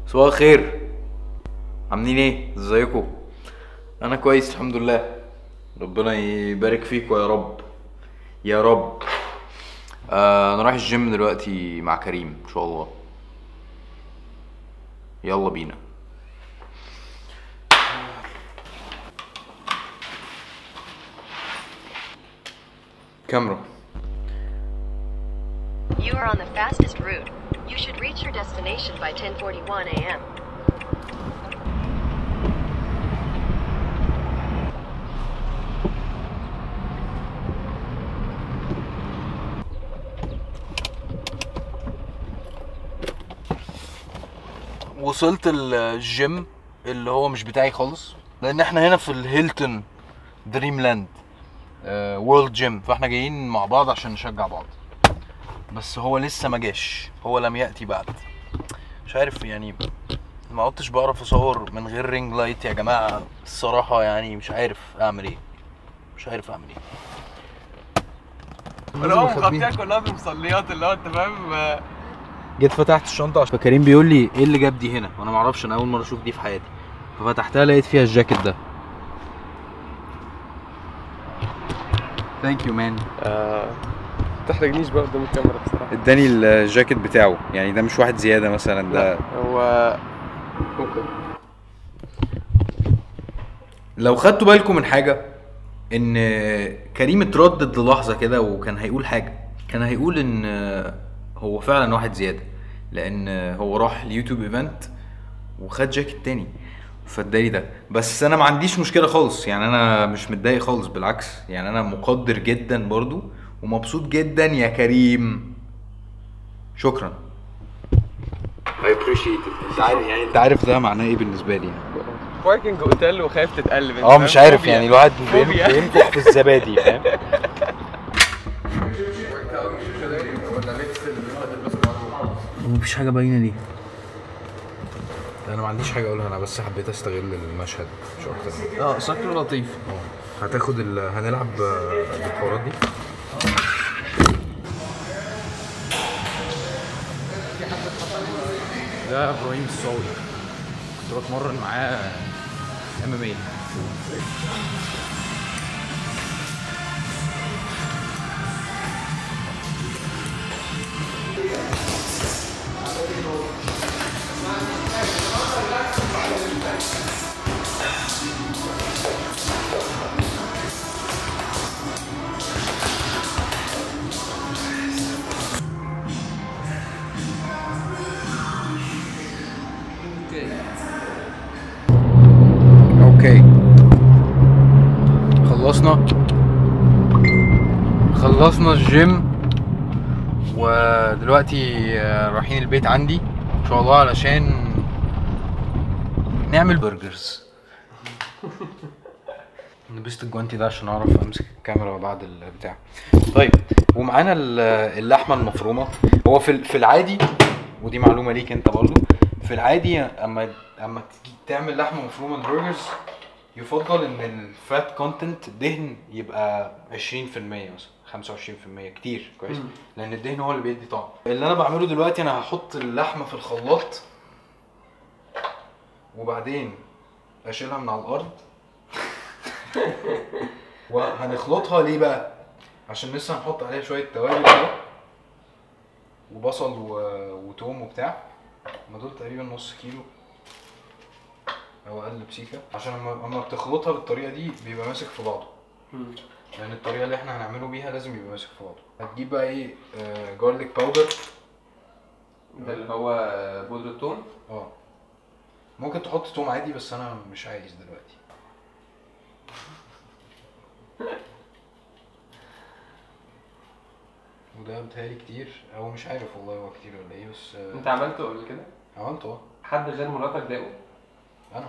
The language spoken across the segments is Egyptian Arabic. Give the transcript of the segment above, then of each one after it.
صباح الخير عاملين ايه ازيكم انا كويس الحمد لله ربنا يبارك فيكم يا رب يا رب آه انا رايح الجيم دلوقتي مع كريم ان شاء الله يلا بينا كاميرا You are on the fastest route. You should reach your destination by 10:41 a.m. وصلت الجيم اللي هو مش بتاعي خالص لان احنا هنا في الهيلتون دريم لاند وورلد جيم فاحنا جايين مع بعض عشان نشجع بعض بس هو لسه ما جاش هو لم ياتي بعد مش عارف يعني ما عدتش بعرف اصور من غير رينج لايت يا جماعه الصراحه يعني مش عارف اعمل ايه مش عارف اعمل ايه انا هو مغطيها كلها بمصليات اللي هو انت فاهم آه، جيت فتحت الشنطه عشان كريم بيقول لي ايه اللي جاب دي هنا وانا ما اعرفش انا اول مره اشوف دي في حياتي ففتحتها لقيت فيها الجاكيت ده ثانك يو مان آه، تحرجنيش بقى قدام الكاميرا بصراحه اداني الجاكيت بتاعه يعني ده مش واحد زياده مثلا ده هو ممكن لو خدتوا بالكم من حاجه ان كريم اتردد للحظه كده وكان هيقول حاجه كان هيقول ان هو فعلا واحد زياده لان هو راح اليوتيوب ايفنت وخد جاكيت تاني فاداني ده بس انا ما عنديش مشكله خالص يعني انا مش متضايق خالص بالعكس يعني انا مقدر جدا برضو ومبسوط جدا يا كريم شكرا I appreciate it انت عارف يعني انت عارف ده معناه ايه بالنسبه لي يعني باركنج اوتيل وخايف تتقلب أنت اه فاهم؟ مش عارف فوبيا. يعني الواحد بين- فوبيا. بينفخ في الزبادي فاهم مفيش حاجه باينه ليه انا ما عنديش حاجه اقولها انا بس حبيت استغل المشهد مش اكتر اه شكله لطيف اه هتاخد ال... هنلعب آه، الحوارات دي ده ابراهيم الصاوي كنت بتمرن معاه ام ام اي اوكي خلصنا خلصنا الجيم ودلوقتي آه، رايحين البيت عندي ان شاء الله علشان نعمل برجرز لبست الجوانتي ده عشان اعرف امسك الكاميرا بعد البتاع طيب ومعانا ال- اللحمه المفرومه هو في ال- في العادي ودي معلومه ليك انت برضو في العادي اما اما تيجي تعمل لحمه مفرومه البرجرز يفضل ان الفات كونتنت الدهن يبقى 20% مثلا 25% كتير كويس لان الدهن هو اللي بيدي طعم اللي انا بعمله دلوقتي انا هحط اللحمه في الخلاط وبعدين اشيلها من على الارض وهنخلطها ليه بقى عشان لسه هنحط عليها شويه توابل كده وبصل و... وتوم وبتاع ما دول تقريبا نص كيلو او اقل بسيكه عشان لما لما بتخلطها بالطريقه دي بيبقى ماسك في بعضه لان الطريقه اللي احنا هنعمله بيها لازم يبقى ماسك في بعضه هتجيب بقى ايه جارليك باودر ده اللي هو بودرة توم اه ممكن تحط توم عادي بس انا مش عايز دلوقتي وده بيتهيألي كتير او مش عارف والله هو كتير ولا ايه بس آه، انت عملته قبل كده عملته اه حد غير مراتك ضايقه انا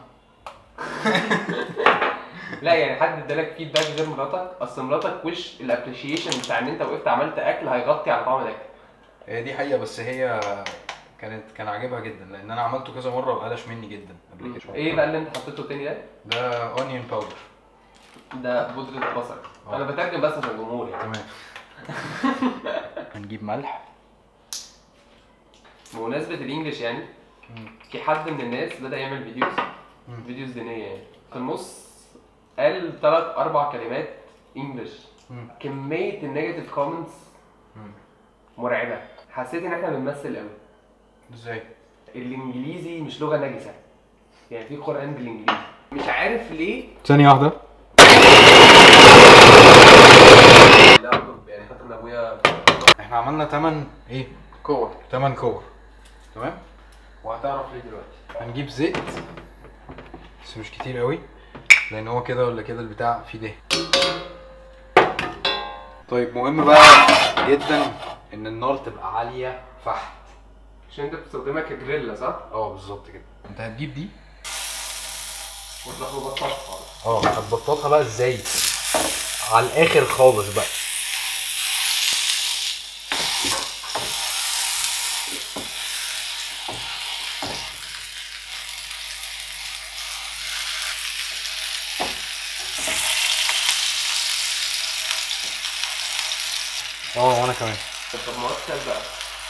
لا يعني حد ادالك فيدباك غير مراتك اصل مراتك وش الابريشيشن بتاع ان انت وقفت عملت اكل هيغطي على طعم الاكل هي دي حقيقة بس هي كانت كان عاجبها جدا لان انا عملته كذا مرة وقلش مني جدا قبل كده ايه بقى اللي انت حطيته تاني ده؟ ده اونيون باودر ده بودرة بصل اه. انا بترجم بس عشان الجمهور يعني تمام هنجيب ملح بمناسبة الانجليش يعني في حد من الناس بدا يعمل فيديوز فيديوز دينيه يعني في النص قال ثلاث اربع كلمات انجلش كميه النيجاتيف كومنتس مرعبه حسيت ان احنا بنمثل قوي ازاي الانجليزي مش لغه نجسه يعني في قران بالانجليزي مش عارف ليه ثانيه واحده لا يعني حتى من ابويا احنا عملنا 8 ايه كور 8 كور تمام وهتعرف ليه دلوقتي هنجيب زيت بس مش كتير قوي لان هو كده ولا كده البتاع فيه دهن طيب مهم بقى جدا ان النار تبقى عاليه فحت عشان انت بتستخدمها كجريلا صح؟ اه بالظبط كده انت هتجيب دي وتروح مبططها اه هتبططها بقى ازاي على الاخر خالص بقى اه وانا كمان طب ما اكتر بقى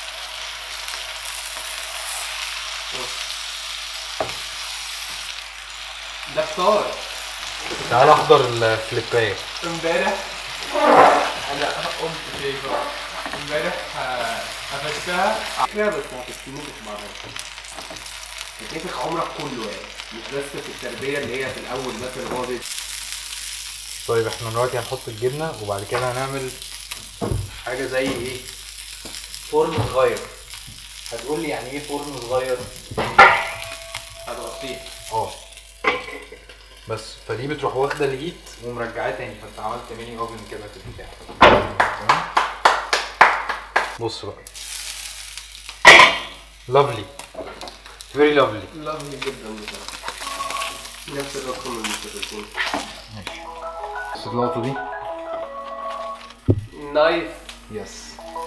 ده فطار تعال احضر الفليبايه امبارح انا قمت في بقى امبارح آه، قفشتها كده بس هتتنفخ بعدها هتتنفخ عمرك كله يعني مش بس في التربيه اللي هي في الاول بس اللي هو بيت طيب احنا دلوقتي هنحط الجبنه وبعد كده هنعمل حاجه زي ايه فرن صغير هتقول لي يعني ايه فرن صغير هتغطيه اه بس فدي بتروح واخده الهيت ومرجعاه تاني فانت عملت ميني اوفن كده في البتاع تمام بص بقى لافلي فيري لافلي لافلي جدا بصراحه نفس الرقم اللي المشتركين بس اللقطه دي نايس يس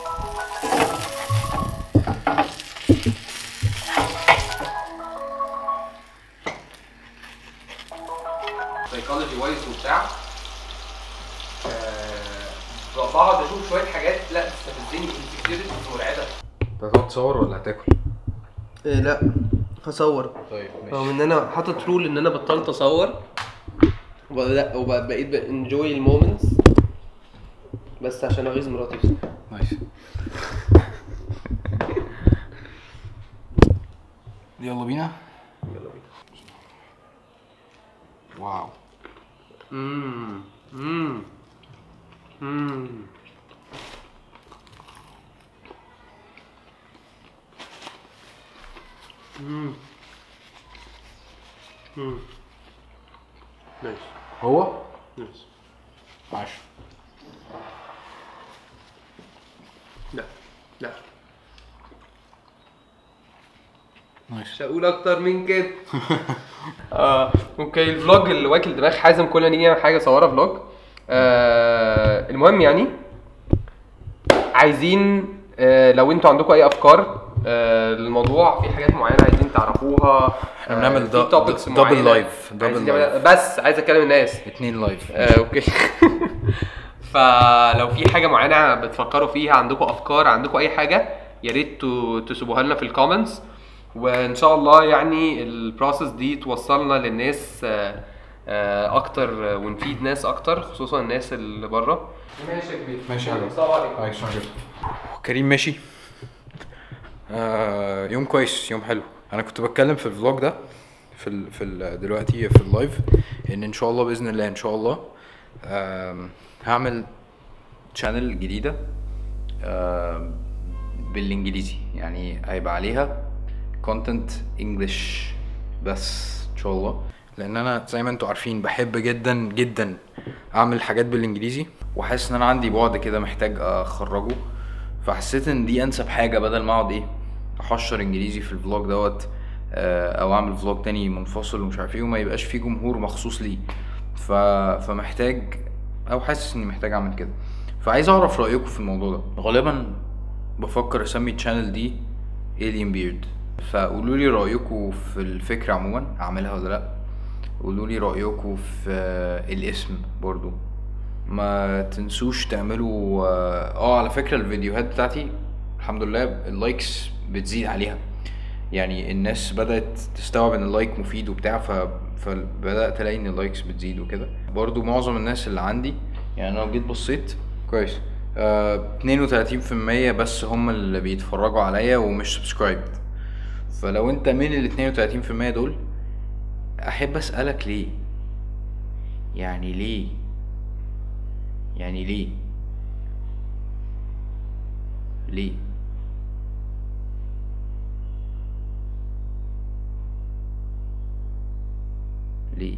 سايكولوجي وايز وبتاع آه، بقعد اشوف شويه حاجات لا تستفزني انسكيورتيز مرعبه انت هتقعد تصور ولا هتاكل؟ إيه لا هصور طيب رغم ان انا حاطط رول ان انا بطلت اصور وبقى- وبقى- بقيت بانجوي المومنتس بس عشان اغيظ مراتي بصراحة. نايس يلا بينا يلا بينا واو امم امم امم امم امم نايس هو نايس عاش لا لا نايس مش هقول اكتر من كده آه، اوكي الفلوج اللي واكل دماغ حازم كل ما نيجي نعمل حاجه صورها فلوج آه المهم يعني عايزين آه لو انتوا عندكم اي افكار آه للموضوع في حاجات معينه عايزين تعرفوها احنا بنعمل في دا- topics دا- double معينة live، double عايزين نعمل- بس عايز اكلم الناس اتنين لايف آه، اوكي فلو في حاجه معينه بتفكروا فيها عندكم افكار عندكم اي حاجه يا ريت تو- تسيبوها لنا في الكومنتس وان شاء الله يعني البروسيس دي توصلنا للناس آه، آه، اكتر آه، ونفيد ناس اكتر خصوصا الناس اللي بره ماشي يا كبير ماشي يا حبيبي. السلام عليكم عايش كريم ماشي آه يوم كويس يوم حلو انا كنت بتكلم في الفلوج ده في ال في ال دلوقتي في اللايف ان ان شاء الله باذن الله ان شاء الله آم، هعمل شانل جديده آم، بالانجليزي يعني هيبقى عليها كونتنت انجلش بس ان شاء الله لان انا زي ما انتوا عارفين بحب جدا جدا اعمل حاجات بالانجليزي وحاسس ان انا عندي بعد كده محتاج اخرجه فحسيت ان دي انسب حاجه بدل ما اقعد ايه احشر انجليزي في الفلوج دوت آه، او اعمل فلوج تاني منفصل ومش عارف ايه وما يبقاش فيه جمهور مخصوص ليه ف... فمحتاج او حاسس اني محتاج اعمل كده فعايز اعرف رايكم في الموضوع ده غالبا بفكر اسمي الشانل دي alien beard فقولوا لي رايكم في الفكره عموما اعملها ولا لا قولوا لي رايكم في آه، الاسم برضو ما تنسوش تعملوا اه آه، على فكره الفيديوهات بتاعتي الحمد لله اللايكس بتزيد عليها يعني الناس بدات تستوعب ان اللايك مفيد وبتاع ف... فبدات الاقي ان اللايكس بتزيد وكده برضو معظم الناس اللي عندي يعني انا لو جيت بصيت كويس آه 32% بس هم اللي بيتفرجوا عليا ومش سبسكرايبد فلو انت من ال 32% دول احب اسالك ليه يعني ليه يعني ليه ليه ليه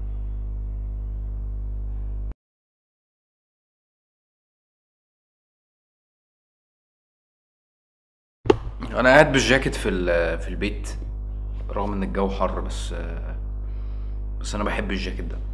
انا قاعد بالجاكيت في ال- في البيت رغم ان الجو حر بس بس انا بحب الجاكيت ده